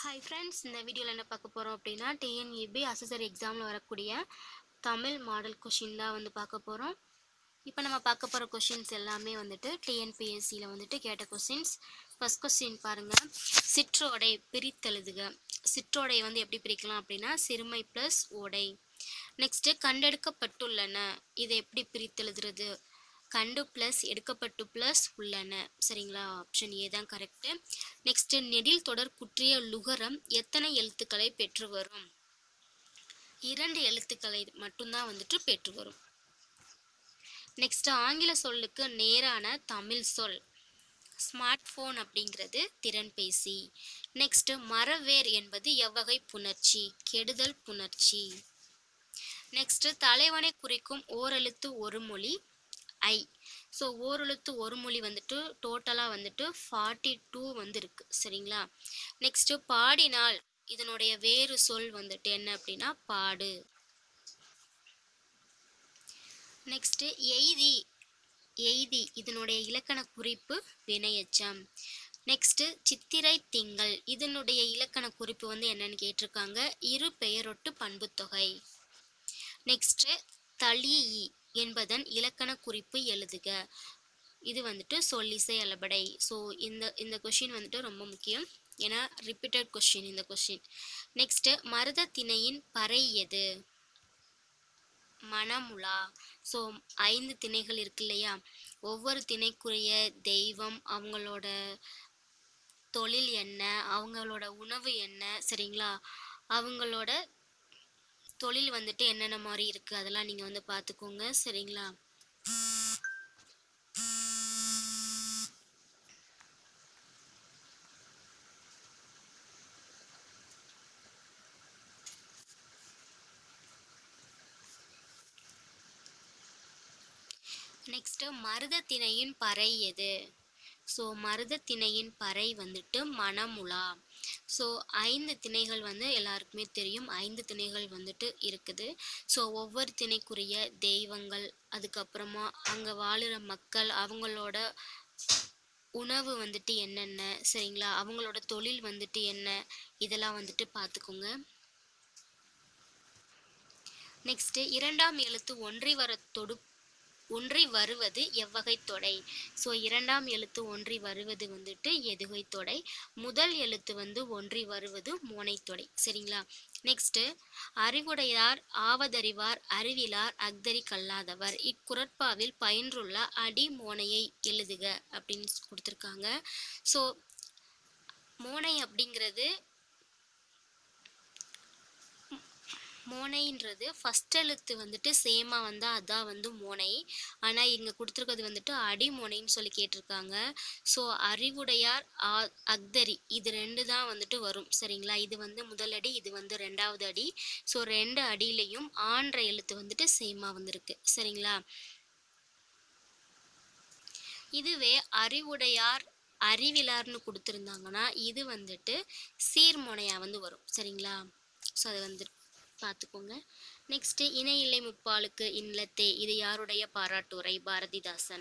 hi friends இந்த வீடியோவில் என்ன பார்க்க போகிறோம் அப்படின்னா டிஎன்இபி அசசரி எக்ஸாமில் வரக்கூடிய தமிழ் மாடல் கொஷின் தான் வந்து பார்க்க போகிறோம் இப்போ நம்ம பார்க்க போகிற கொஷின்ஸ் எல்லாமே வந்துட்டு டிஎன்பிஎஸ்சியில் வந்துட்டு கேட்ட கொஷின்ஸ் ஃபஸ்ட் கொஸ்டின் பாருங்கள் சிற்றோடை பிரித்தெழுதுக சிற்றோடை வந்து எப்படி பிரிக்கலாம் அப்படின்னா சிறுமை ப்ளஸ் ஓடை நெக்ஸ்ட்டு கண்டெடுக்கப்பட்டுள்ளன இதை எப்படி பிரித்தெழுதுறது கண்டு ப்ளஸ் எடுக்கப்பட்டு ப்ளஸ் உள்ளன சரிங்களா ஆப்ஷன் ஏ தான் கரெக்டு நெக்ஸ்ட்டு நெடில் தொடர் குற்றிய லுகரம் எத்தனை எழுத்துக்களை பெற்று வரும் இரண்டு எழுத்துக்களை மட்டும்தான் வந்துட்டு பெற்று வரும் நெக்ஸ்ட் ஆங்கில சொல்லுக்கு நேரான தமிழ் சொல் ஸ்மார்ட் ஃபோன் அப்படிங்கிறது திறன்பேசி நெக்ஸ்ட் மரவேர் என்பது எவ்வகை புணர்ச்சி கெடுதல் புணர்ச்சி நெக்ஸ்ட் தலைவனை குறிக்கும் ஓரெழுத்து ஒரு மொழி ஐ ஸோ ஓரெழுத்து ஒரு மொழி வந்துட்டு டோட்டலாக வந்துட்டு ஃபார்ட்டி டூ வந்து இருக்கு சரிங்களா நெக்ஸ்ட்டு பாடினால் இதனுடைய வேறு சொல் வந்துட்டு என்ன அப்படின்னா பாடு நெக்ஸ்ட்டு எய்தி எய்தி இதனுடைய இலக்கண குறிப்பு வினையச்சம் நெக்ஸ்ட்டு சித்திரை திங்கள் இதனுடைய இலக்கண குறிப்பு வந்து என்னன்னு கேட்டிருக்காங்க இரு பெயரொட்டு பண்புத்தொகை நெக்ஸ்ட்டு தளி என்பதன் இலக்கண குறிப்பு எழுதுக இது வந்துட்டு சொல்லிசை அளபடை ஸோ இந்த இந்த கொஷின் வந்துட்டு ரொம்ப முக்கியம் ஏன்னா ரிப்பீட்டட் கொஷின் இந்த கொஷின் நெக்ஸ்ட்டு மருத திணையின் பறை எது மணமுலா ஸோ ஐந்து திணைகள் இருக்கு இல்லையா ஒவ்வொரு திணைக்குரிய தெய்வம் அவங்களோட தொழில் என்ன அவங்களோட உணவு என்ன சரிங்களா அவங்களோட தொழில் வந்துட்டு என்னென்ன மாதிரி இருக்குது அதெல்லாம் நீங்கள் வந்து பார்த்துக்கோங்க சரிங்களா நெக்ஸ்ட்டு மருத திணையின் பறை எது ஸோ மருத திணையின் பறை வந்துட்டு மணமுலா ஸோ ஐந்து திணைகள் வந்து எல்லாருக்குமே தெரியும் ஐந்து திணைகள் வந்துட்டு இருக்குது ஸோ ஒவ்வொரு திணைக்குரிய தெய்வங்கள் அதுக்கப்புறமா அங்கே வாழுற மக்கள் அவங்களோட உணவு வந்துட்டு என்னென்ன சரிங்களா அவங்களோட தொழில் வந்துட்டு என்ன இதெல்லாம் வந்துட்டு பார்த்துக்கோங்க நெக்ஸ்ட்டு இரண்டாம் எழுத்து ஒன்றி வர தொடு ஒன்றி வருவது எவ்வகை தொடை ஸோ இரண்டாம் எழுத்து ஒன்றி வருவது வந்துட்டு எதுகை தொடை முதல் எழுத்து வந்து ஒன்றி வருவது மோனைத்தொடை சரிங்களா நெக்ஸ்ட்டு அறிவுடையார் ஆவதறிவார் அறிவிலார் அக்தரி கல்லாதவர் இக்குரட்பாவில் பயின்றுள்ள அடி மோனையை எழுதுக அப்படின்னு கொடுத்துருக்காங்க ஸோ மோனை அப்படிங்கிறது மோனைன்றது ஃபஸ்ட் எழுத்து வந்துட்டு சேமாக வந்தால் அதான் வந்து மோனை ஆனால் இங்கே கொடுத்துருக்கிறது வந்துட்டு அடிமோனைன்னு சொல்லி கேட்டிருக்காங்க ஸோ அறிவுடையார் ஆ அக்தரி இது ரெண்டு தான் வந்துட்டு வரும் சரிங்களா இது வந்து முதல் அடி இது வந்து ரெண்டாவது அடி ஸோ ரெண்டு அடியிலையும் ஆன்ற எழுத்து வந்துட்டு சேமாக வந்திருக்கு சரிங்களா இதுவே அறிவுடையார் அறிவிலார்னு கொடுத்துருந்தாங்கன்னா இது வந்துட்டு சீர்மோனையாக வந்து வரும் சரிங்களா ஸோ அது வந்து பார்த்துக்கோங்க நெக்ஸ்ட் இணை இல்லை முப்பாலுக்கு இன்லத்தே இது யாருடைய பாராட்டுரை பாரதிதாசன்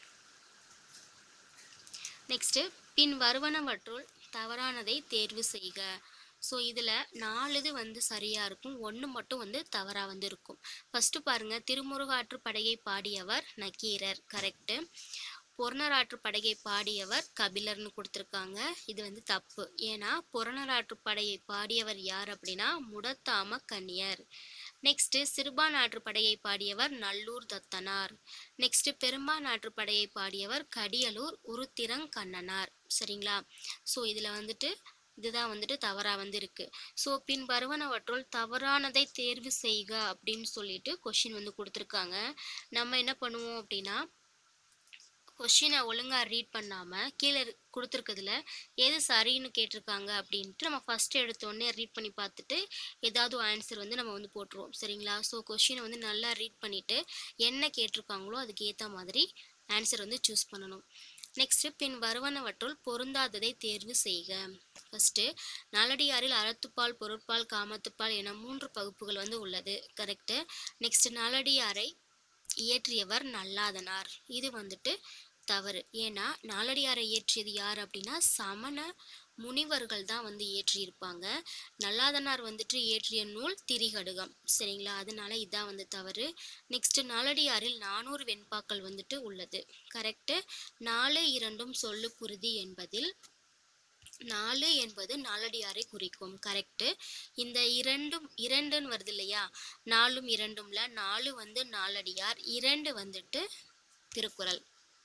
நெக்ஸ்ட் பின் வருவனவற்றுள் தவறானதை தேர்வு செய்க ஸோ இதில் நாலுது வந்து சரியாக இருக்கும் ஒன்று மட்டும் வந்து தவறாக வந்து இருக்கும் ஃபஸ்ட்டு பாருங்கள் திருமுருகாற்று படையை பாடியவர் நக்கீரர் கரெக்டு புறநராற்று படையை பாடியவர் கபிலர்னு கொடுத்துருக்காங்க இது வந்து தப்பு ஏன்னா புறநராற்று படையை பாடியவர் யார் அப்படின்னா முடத்தாம கன்னியர் நெக்ஸ்ட் சிறுபா நாற்று படையை பாடியவர் நல்லூர் தத்தனார் நெக்ஸ்ட் பெரும்பா நாற்று படையை பாடியவர் கடியலூர் உருத்திரங்கண்ணனார் சரிங்களா ஸோ இதில் வந்துட்டு இதுதான் வந்துட்டு தவறாக வந்து இருக்கு ஸோ பின் வருவனவற்றுள் தவறானதை தேர்வு செய்க அப்படின்னு சொல்லிட்டு கொஷின் வந்து கொடுத்துருக்காங்க நம்ம என்ன பண்ணுவோம் அப்படின்னா கொஷினை ஒழுங்காக ரீட் பண்ணாமல் கீழே கொடுத்துருக்கிறதுல எது சரின்னு கேட்டிருக்காங்க அப்படின்ட்டு நம்ம ஃபஸ்ட்டு எடுத்தோடனே ரீட் பண்ணி பார்த்துட்டு ஏதாவது ஆன்சர் வந்து நம்ம வந்து போட்டுருவோம் சரிங்களா ஸோ கொஷினை வந்து நல்லா ரீட் பண்ணிவிட்டு என்ன கேட்டிருக்காங்களோ அதுக்கு ஏற்ற மாதிரி ஆன்சர் வந்து சூஸ் பண்ணணும் நெக்ஸ்ட்டு பின் வருவனவற்றுள் பொருந்தாததை தேர்வு செய்க ஃபஸ்ட்டு நாலடியாரில் அறத்துப்பால் பொருட்பால் காமத்துப்பால் என மூன்று பகுப்புகள் வந்து உள்ளது கரெக்டு நெக்ஸ்ட் நாலடியாரை இயற்றியவர் நல்லாதனார் இது வந்துட்டு தவறு ஏன்னா நாலடியாரை இயற்றியது யார் அப்படின்னா சமண முனிவர்கள் தான் வந்து இயற்றியிருப்பாங்க நல்லாதனார் வந்துட்டு இயற்றிய நூல் திரிகடுகம் சரிங்களா அதனால இதான் வந்து தவறு நெக்ஸ்ட் நாலடியாரில் நானூறு வெண்பாக்கள் வந்துட்டு உள்ளது கரெக்டு நாலு இரண்டும் சொல்லு குருதி என்பதில் நாலு என்பது நாலடியாரை குறிக்கும் கரெக்டு இந்த இரண்டும் இரண்டுன்னு வருது இல்லையா நாலும் இரண்டும்ல நாலு வந்து நாலடியார் இரண்டு வந்துட்டு திருக்குறள்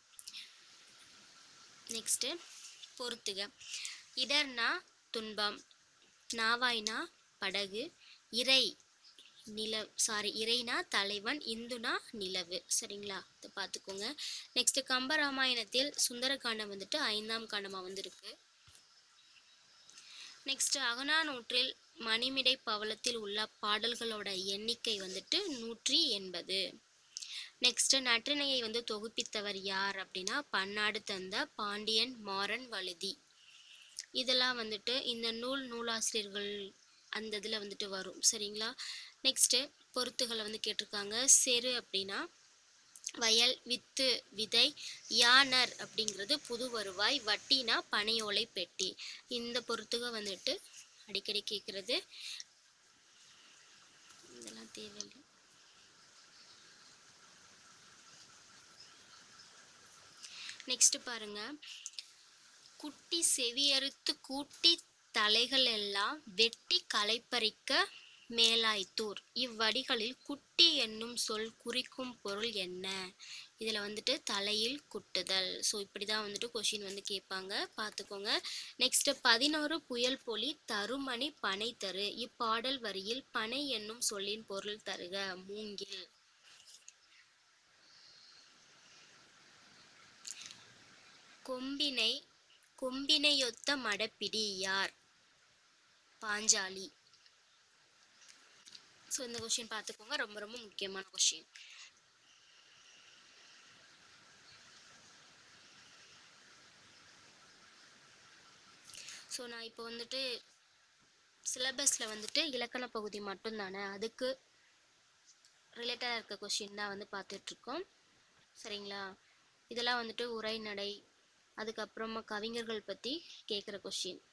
நெக்ஸ்ட்டு பொறுத்துக இடர்னா துன்பம் நாவாய்னா படகு இறை நில சாரி இறைனா தலைவன் இந்துனா நிலவு சரிங்களா இதை பார்த்துக்கோங்க நெக்ஸ்ட் கம்பராமாயணத்தில் சுந்தரகாண்டம் வந்துட்டு ஐந்தாம் காண்டமாக வந்திருக்கு நெக்ஸ்ட் அகநானூற்றில் மணிமிடை பவளத்தில் உள்ள பாடல்களோட எண்ணிக்கை வந்துட்டு நூற்றி எண்பது நெக்ஸ்ட் நற்றினையை வந்து தொகுப்பித்தவர் யார் அப்படின்னா பன்னாடு தந்த பாண்டியன் மாறன் வழுதி இதெல்லாம் வந்துட்டு இந்த நூல் நூலாசிரியர்கள் அந்த இதில் வந்துட்டு வரும் சரிங்களா நெக்ஸ்ட்டு பொருத்துகளை வந்து கேட்டிருக்காங்க செரு அப்படின்னா வயல் வித்து விதை யானர் அப்படிங்கிறது புது வருவாய் வட்டினா பனையோலை பெட்டி இந்த பொறுத்துக வந்துட்டு அடிக்கடி கேட்குறது இதெல்லாம் தேவையில்லை நெக்ஸ்ட் பாருங்க குட்டி செவியறுத்து கூட்டி தலைகள் எல்லாம் வெட்டி களைப்பறிக்க மேலாய்த்தூர் இவ்வடிகளில் குட்டி என்னும் சொல் குறிக்கும் பொருள் என்ன இதில் வந்துட்டு தலையில் குட்டுதல் ஸோ இப்படி தான் வந்துட்டு கொஷின் வந்து கேட்பாங்க பார்த்துக்கோங்க நெக்ஸ்ட் பதினோரு புயல் பொலி தருமணி பனை தரு இப்பாடல் வரியில் பனை என்னும் சொல்லின் பொருள் தருக மூங்கில் கொம்பினை கொம்பினையொத்த மடப்பிடி யார் பாஞ்சாலி ஸோ இந்த கொஷின் பார்த்துக்கோங்க ரொம்ப ரொம்ப முக்கியமான கொஷின் ஸோ நான் இப்போ வந்துட்டு சிலபஸில் வந்துட்டு இலக்கண பகுதி மட்டும்தானே அதுக்கு ரிலேட்டடாக இருக்க கொஷின் தான் வந்து பார்த்துட்ருக்கோம் சரிங்களா இதெல்லாம் வந்துட்டு உரைநடை அதுக்கப்புறமா கவிஞர்கள் பற்றி கேட்குற கொஷின்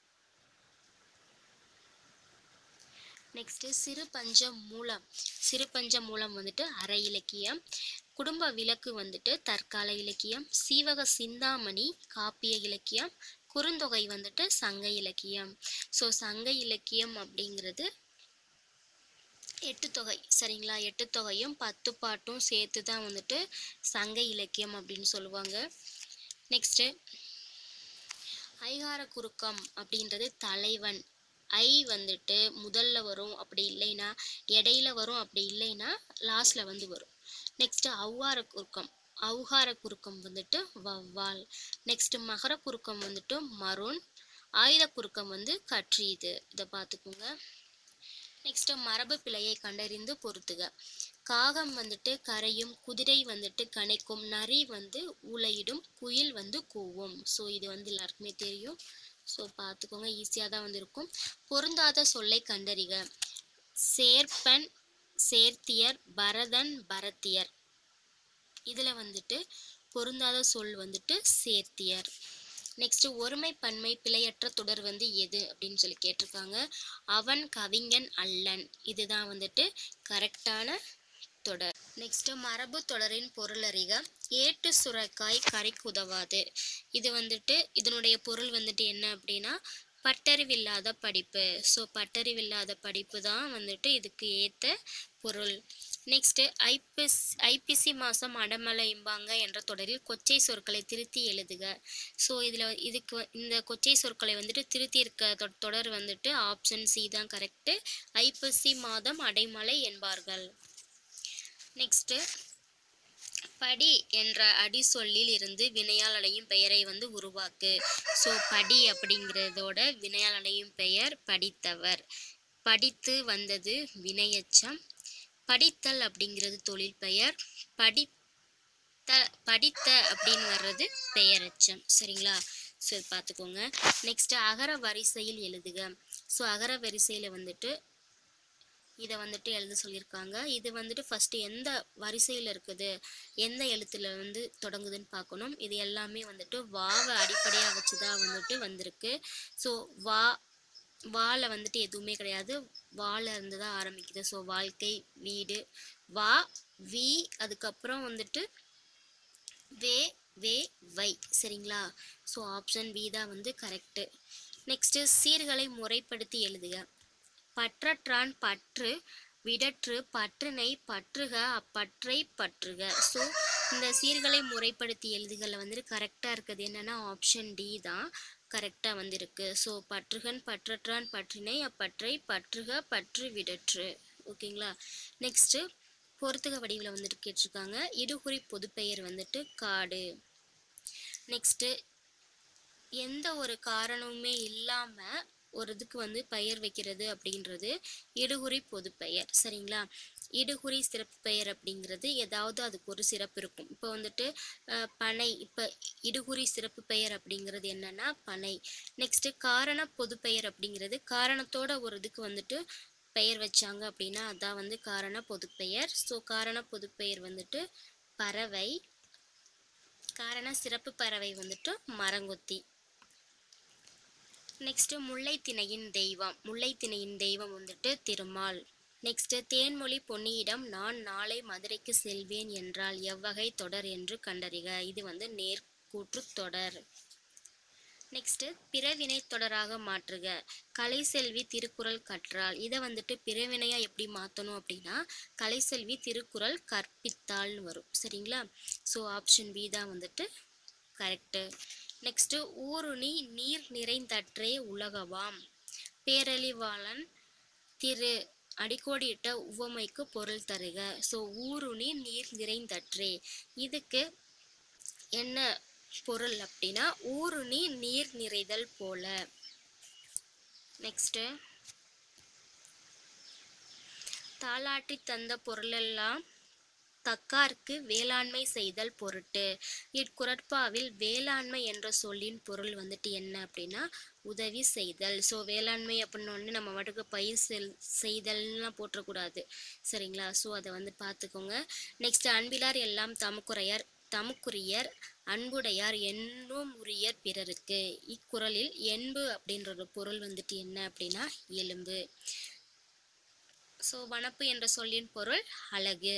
நெக்ஸ்ட்டு சிறு பஞ்ச மூலம் சிறு பஞ்ச மூலம் வந்துட்டு அரை இலக்கியம் குடும்ப விளக்கு வந்துட்டு தற்கால இலக்கியம் சீவக சிந்தாமணி காப்பிய இலக்கியம் குறுந்தொகை வந்துட்டு சங்க இலக்கியம் ஸோ சங்க இலக்கியம் அப்படிங்கிறது எட்டு தொகை சரிங்களா எட்டு தொகையும் பத்து பாட்டும் சேர்த்து தான் வந்துட்டு சங்க இலக்கியம் அப்படின்னு சொல்லுவாங்க நெக்ஸ்ட்டு ஐகார குறுக்கம் அப்படின்றது தலைவன் ஐ வந்துட்டு முதல்ல வரும் அப்படி இல்லைன்னா இடையில வரும் அப்படி இல்லைன்னா லாஸ்ட்ல வந்து வரும் நெக்ஸ்ட் ஔவார குறுக்கம் ஔகார குறுக்கம் வந்துட்டு வவ்வால் நெக்ஸ்ட் மகர குறுக்கம் வந்துட்டு மருண் ஆயுத குறுக்கம் வந்து கற்றீது இதை பார்த்துக்கோங்க நெக்ஸ்ட் மரபு பிழையை கண்டறிந்து பொறுத்துக காகம் வந்துட்டு கரையும் குதிரை வந்துட்டு கனைக்கும் நரி வந்து ஊளையிடும் குயில் வந்து கூவும் ஸோ இது வந்து எல்லாருக்குமே தெரியும் ஸோ பார்த்துக்கோங்க ஈஸியாக தான் வந்து இருக்கும் பொருந்தாத சொல்லை கண்டறிக சேர்ப்பன் சேர்த்தியர் பரதன் பரத்தியர் இதில் வந்துட்டு பொருந்தாத சொல் வந்துட்டு சேர்த்தியர் நெக்ஸ்ட் ஒருமை பன்மை பிழையற்ற தொடர் வந்து எது அப்படின்னு சொல்லி கேட்டிருக்காங்க அவன் கவிஞன் அல்லன் இதுதான் வந்துட்டு கரெக்டான தொடர் நெக்ஸ்ட் மரபு தொடரின் பொருளறிக ஏட்டு சுரக்காய் கரைக்கு உதவாது இது வந்துட்டு இதனுடைய பொருள் வந்துட்டு என்ன அப்படின்னா பட்டறிவில்லாத படிப்பு ஸோ பட்டறிவில்லாத படிப்பு தான் வந்துட்டு இதுக்கு ஏற்ற பொருள் நெக்ஸ்ட்டு ஐபிஎஸ் ஐபிசி மாதம் அடமலைம்பாங்க என்ற தொடரில் கொச்சை சொற்களை திருத்தி எழுதுக ஸோ இதில் இதுக்கு வ- இந்த கொச்சை சொற்களை வந்துட்டு திருத்தி இருக்க தொ- தொடர் வந்துட்டு ஆப்ஷன் சி தான் கரெக்டு ஐப்பசி மாதம் அடைமலை என்பார்கள் நெக்ஸ்ட்டு படி என்ற அடி சொல்லில் இருந்து வினையால் அடையும் பெயரை வந்து உருவாக்கு ஸோ படி அப்படிங்கிறதோட வினையால் அடையும் பெயர் படித்தவர் படித்து வந்தது வினையச்சம் படித்தல் அப்படிங்கிறது தொழில் பெயர் படித்த படித்த அப்படின்னு வர்றது பெயரச்சம் சரிங்களா ஸோ இது பார்த்துக்கோங்க நெக்ஸ்ட் அகர வரிசையில் எழுதுக ஸோ அகர வரிசையில் வந்துட்டு இதை வந்துட்டு எழுத சொல்லியிருக்காங்க இது வந்துட்டு ஃபஸ்ட்டு எந்த வரிசையில் இருக்குது எந்த எழுத்துல வந்து தொடங்குதுன்னு பார்க்கணும் இது எல்லாமே வந்துட்டு வாவை அடிப்படையாக வச்சு தான் வந்துட்டு வந்திருக்கு ஸோ வா வால வந்துட்டு எதுவுமே கிடையாது வால இருந்து தான் ஆரம்பிக்குது ஸோ வாழ்க்கை வீடு வா வி அதுக்கப்புறம் வந்துட்டு வே வே வை சரிங்களா ஸோ ஆப்ஷன் பி தான் வந்து கரெக்டு நெக்ஸ்ட்டு சீர்களை முறைப்படுத்தி எழுதுக பற்றற்றான் பற்று விடற்று பற்றினை பற்றுக அப்பற்றை பற்றுக ஸோ இந்த சீர்களை முறைப்படுத்தி எழுதுகளில் வந்துட்டு கரெக்டாக இருக்குது என்னென்னா ஆப்ஷன் டி தான் கரெக்டாக வந்திருக்கு ஸோ பற்றுகன் பற்றற்றான் பற்றினை அப்பற்றை பற்றுக பற்று விடற்று ஓகேங்களா நெக்ஸ்ட்டு பொறுத்துக வடிவில் வந்துட்டு கேட்டிருக்காங்க இடுகுறி பொதுப்பெயர் வந்துட்டு காடு நெக்ஸ்ட்டு எந்த ஒரு காரணமுமே இல்லாமல் ஒரு இதுக்கு வந்து பெயர் வைக்கிறது அப்படின்றது இடுகுறி பொதுப்பெயர் சரிங்களா இடுகுறி சிறப்பு பெயர் அப்படிங்கிறது ஏதாவது அதுக்கு ஒரு சிறப்பு இருக்கும் இப்போ வந்துட்டு அஹ், பனை இப்போ இடுகுறி சிறப்பு பெயர் அப்படிங்கிறது என்னன்னா பனை நெக்ஸ்ட்டு காரண பொதுப்பெயர் அப்படிங்கிறது காரணத்தோட ஒரு இதுக்கு வந்துட்டு பெயர் வச்சாங்க அப்படின்னா அதான் வந்து காரண பொதுப்பெயர் ஸோ காரண பொதுப்பெயர் வந்துட்டு பறவை காரண சிறப்பு பறவை வந்துட்டு மரங்கொத்தி நெக்ஸ்ட் முல்லைத்திணையின் தெய்வம் முல்லைத்திணையின் தெய்வம் வந்துட்டு திருமால் நெக்ஸ்ட் தேன்மொழி பொன்னியிடம் நான் நாளை மதுரைக்கு செல்வேன் என்றால் எவ்வகை தொடர் என்று கண்டறிக இது வந்து நேர்கூற்று தொடர் நெக்ஸ்ட் பிறவினை தொடராக மாற்றுக கலைசெல்வி திருக்குறள் கற்றால் இதை வந்துட்டு பிறவினையா எப்படி மாற்றணும் அப்படின்னா கலைசெல்வி திருக்குறள் கற்பித்தால்னு வரும் சரிங்களா ஸோ ஆப்ஷன் பி தான் வந்துட்டு கரெக்டு நெக்ஸ்ட்டு ஊருணி நீர் நிறைந்தற்றே உலகவாம் பேரழிவாளன் திரு அடிக்கோடியிட்ட உவமைக்கு பொருள் தருக ஸோ ஊருணி நீர் நிறைந்தற்றே இதுக்கு என்ன பொருள் அப்படின்னா ஊருணி நீர் நிறைதல் போல நெக்ஸ்ட்டு தாலாட்டி தந்த பொருளெல்லாம் தக்கார்க்கு வேளாண்மை செய்தல் பொருட்டு இக்குறட்பாவில் வேளாண்மை என்ற சொல்லின் பொருள் வந்துட்டு என்ன அப்படின்னா உதவி செய்தல் ஸோ வேளாண்மை அப்படின்னோடனே நம்ம வாட்டுக்கு பயிர் செல் செய்தல்னால் போட்டக்கூடாது சரிங்களா ஸோ அதை வந்து பார்த்துக்கோங்க நெக்ஸ்ட் அன்பிலார் எல்லாம் தமக்குறையர் தமக்குரியர் அன்புடையார் என்னும் உரியர் பிறருக்கு இக்குறளில் என்பு அப்படின்ற ஒரு பொருள் வந்துட்டு என்ன அப்படின்னா எலும்பு ஸோ வனப்பு என்ற சொல்லின் பொருள் அழகு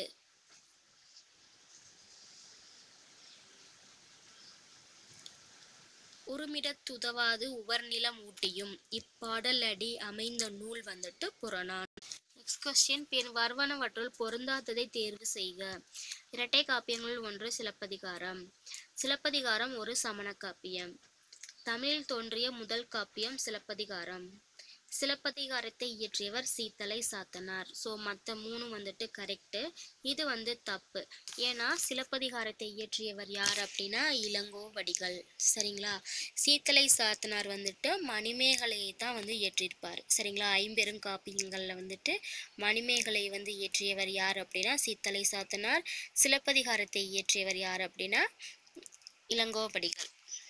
உருமிடத்துதவாது உவர்நிலம் ஊட்டியும் இப்பாடலடி அமைந்த நூல் வந்துட்டு புறநான் நெக்ஸ்ட் கொஸ்டின் பின் வருவனவற்றுள் பொருந்தாததை தேர்வு செய்க இரட்டை காப்பியங்களுள் ஒன்று சிலப்பதிகாரம் சிலப்பதிகாரம் ஒரு சமண காப்பியம் தமிழில் தோன்றிய முதல் காப்பியம் சிலப்பதிகாரம் சிலப்பதிகாரத்தை இயற்றியவர் சீத்தலை சாத்தனார் ஸோ மற்ற மூணு வந்துட்டு கரெக்டு இது வந்து தப்பு ஏன்னா சிலப்பதிகாரத்தை இயற்றியவர் யார் அப்படின்னா இளங்கோவடிகள் சரிங்களா சீத்தலை சாத்தனார் வந்துட்டு மணிமேகலையை தான் வந்து இயற்றியிருப்பார் சரிங்களா ஐம்பெரும் காப்பியங்களில் வந்துட்டு மணிமேகலை வந்து இயற்றியவர் யார் அப்படின்னா சீத்தலை சாத்தனார் சிலப்பதிகாரத்தை இயற்றியவர் யார் அப்படின்னா இளங்கோவடிகள்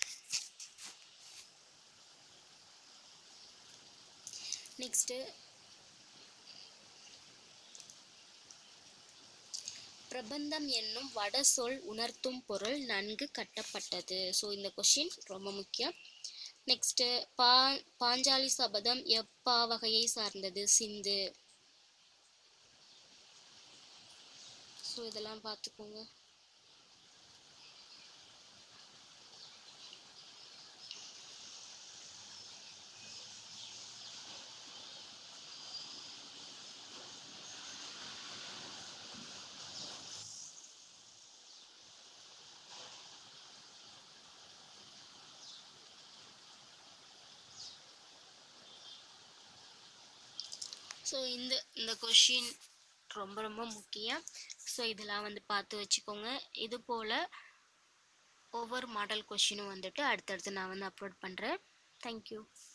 நெக்ஸ்ட்டு பிரபந்தம் என்னும் வட சொல் உணர்த்தும் பொருள் நன்கு கட்டப்பட்டது ஸோ இந்த கொஷின் ரொம்ப முக்கியம் நெக்ஸ்ட்டு பா பாஞ்சாலி சபதம் எப்பாவகையை சார்ந்தது சிந்து ஸோ இதெல்லாம் பார்த்துக்கோங்க ஸோ இந்த இந்த கொஷின் ரொம்ப ரொம்ப முக்கியம் ஸோ இதெல்லாம் வந்து பார்த்து வச்சுக்கோங்க இது போல் ஒவ்வொரு மாடல் கொஷினும் வந்துட்டு அடுத்தடுத்து நான் வந்து அப்லோட் பண்ணுறேன் தேங்க்யூ